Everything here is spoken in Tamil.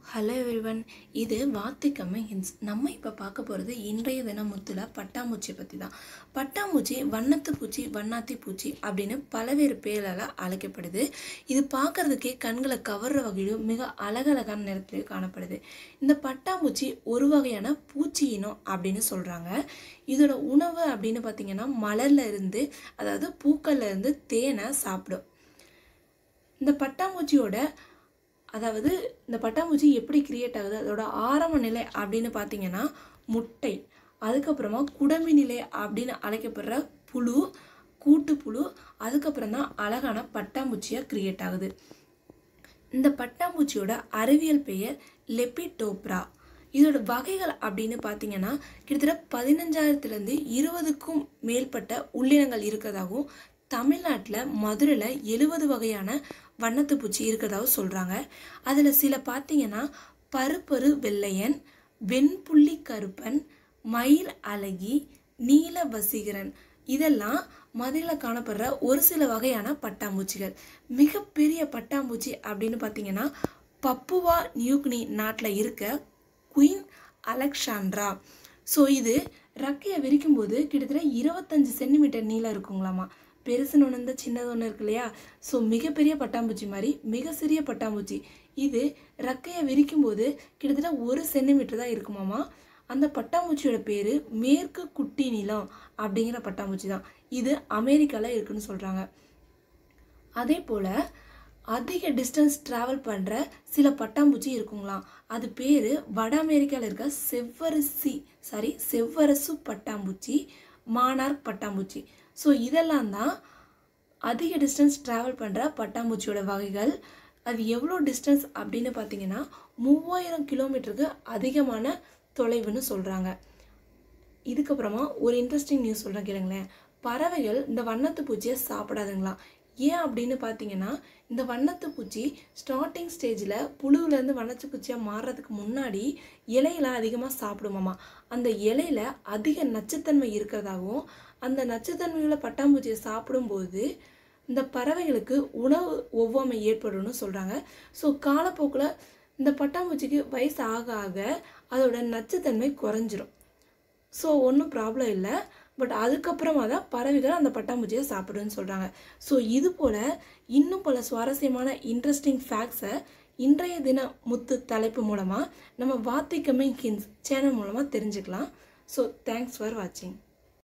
ஹலோ எவ்ரிவன் இது வாத்திக்கம்மை ஹின்ஸ் நம்ம இப்போ பார்க்க போகிறது இன்றைய தினம் முத்துல பட்டாம்பூச்சி பற்றி தான் பட்டாம்பூச்சி வண்ணத்து பூச்சி வண்ணாத்தி பூச்சி அப்படின்னு பலவேறு பேரால் அழைக்கப்படுது இது பார்க்கறதுக்கே கண்களை கவர்ற வகையிலும் மிக அழகழகான நிறத்திலையும் காணப்படுது இந்த பட்டாம்பூச்சி ஒரு வகையான பூச்சி இனம் அப்படின்னு சொல்கிறாங்க இதோட உணவு அப்படின்னு பார்த்தீங்கன்னா மலர்ல இருந்து அதாவது பூக்கள்ல இருந்து தேனை சாப்பிடும் இந்த பட்டாம்பூச்சியோட அதாவது இந்த பட்டாம்பூச்சி எப்படி கிரியேட் ஆகுது அதோட ஆரம்ப நிலை அப்படின்னு பார்த்தீங்கன்னா முட்டை அதுக்கப்புறமா குடம்பி நிலை அப்படின்னு அழைக்கப்படுற புழு கூட்டுப்புழு அதுக்கப்புறம் தான் அழகான பட்டாம்பூச்சியாக கிரியேட் ஆகுது இந்த பட்டாம்பூச்சியோட அறிவியல் பெயர் லெபிடோப்ரா இதோட வகைகள் அப்படின்னு பார்த்தீங்கன்னா கிட்டத்தட்ட பதினஞ்சாயிரத்துலேருந்து இருபதுக்கும் மேற்பட்ட உள்ளினங்கள் இருக்கிறதாகவும் தமிழ்நாட்டில் மதுரையில் எழுபது வகையான வண்ணத்து பூச்சி இருக்கிறதாகவும் சொல்கிறாங்க அதில் சில பார்த்தீங்கன்னா பருப்பரு வெள்ளையன் வெண்புள்ளி கருப்பன் மயில் அழகி நீல வசீகரன் இதெல்லாம் மதுரையில் காணப்படுற ஒரு சில வகையான பட்டாம்பூச்சிகள் மிகப்பெரிய பட்டாம்பூச்சி அப்படின்னு பார்த்தீங்கன்னா பப்புவா நியூக்னி நாட்டில் இருக்க குயின் அலெக்சாண்ட்ரா ஸோ இது ரெக்கையை விரிக்கும் போது கிட்டத்தட்ட இருபத்தஞ்சு சென்டிமீட்டர் நீளம் இருக்குங்களாமா பெருசுன்னு ஒன்று இருந்தால் சின்னது ஒன்று இருக்கு இல்லையா ஸோ மிகப்பெரிய பட்டாம்பூச்சி மாதிரி மிக சிறிய பட்டாம்பூச்சி இது ரெக்கையை விரிக்கும் போது கிட்டத்தட்ட ஒரு சென்டிமீட்டர் தான் இருக்குமாமா அந்த பட்டாம்பூச்சியோட பேர் மேற்கு குட்டி நிலம் அப்படிங்கிற பட்டாம்பூச்சி தான் இது அமெரிக்காவில் இருக்குன்னு சொல்கிறாங்க அதே போல் அதிக டிஸ்டன்ஸ் ட்ராவல் பண்ணுற சில பட்டாம்பூச்சி இருக்குங்களாம் அது பேர் வட அமெரிக்காவில் இருக்க செவ்வரசி சாரி செவ்வரசு பட்டாம்பூச்சி மானார்க் பட்டாம்பூச்சி ஸோ இதெல்லாம் தான் அதிக டிஸ்டன்ஸ் ட்ராவல் பண்ணுற பட்டாம்பூச்சியோட வகைகள் அது எவ்வளோ டிஸ்டன்ஸ் அப்படின்னு பார்த்தீங்கன்னா மூவாயிரம் கிலோமீட்டருக்கு அதிகமான தொலைவுன்னு சொல்கிறாங்க இதுக்கப்புறமா ஒரு இன்ட்ரெஸ்டிங் நியூஸ் சொல்கிறேன் கேளுங்களேன் பறவைகள் இந்த வண்ணத்து பூச்சியை சாப்பிடாதுங்களாம் ஏன் அப்படின்னு பார்த்தீங்கன்னா இந்த வண்ணத்து பூச்சி ஸ்டார்டிங் ஸ்டேஜில் புழுவிலேருந்து வண்ணத்து பூச்சியாக மாறுறதுக்கு முன்னாடி இலையெல்லாம் அதிகமாக சாப்பிடுமாமா அந்த இலையில அதிக நச்சுத்தன்மை இருக்கிறதாகவும் அந்த நச்சுத்தன்மையுள்ள பட்டாம்பூச்சியை சாப்பிடும்போது இந்த பறவைகளுக்கு உணவு ஒவ்வாமை ஏற்படும்னு சொல்கிறாங்க ஸோ காலப்போக்கில் இந்த பட்டாம்பூச்சிக்கு வயசு ஆக ஆக அதோட நச்சுத்தன்மை குறைஞ்சிரும் ஸோ ஒன்றும் ப்ராப்ளம் இல்லை பட் அதுக்கப்புறமா தான் பறவைகள் அந்த பட்டாம்பூச்சியை சாப்பிடுன்னு சொல்கிறாங்க ஸோ இது போல் இன்னும் பல சுவாரஸ்யமான இன்ட்ரெஸ்டிங் ஃபேக்ட்ஸை இன்றைய தின முத்து தலைப்பு மூலமாக நம்ம வாத்திக்கமிங் ஹின்ஸ் சேனல் மூலமாக தெரிஞ்சுக்கலாம் ஸோ தேங்க்ஸ் ஃபார் வாட்சிங்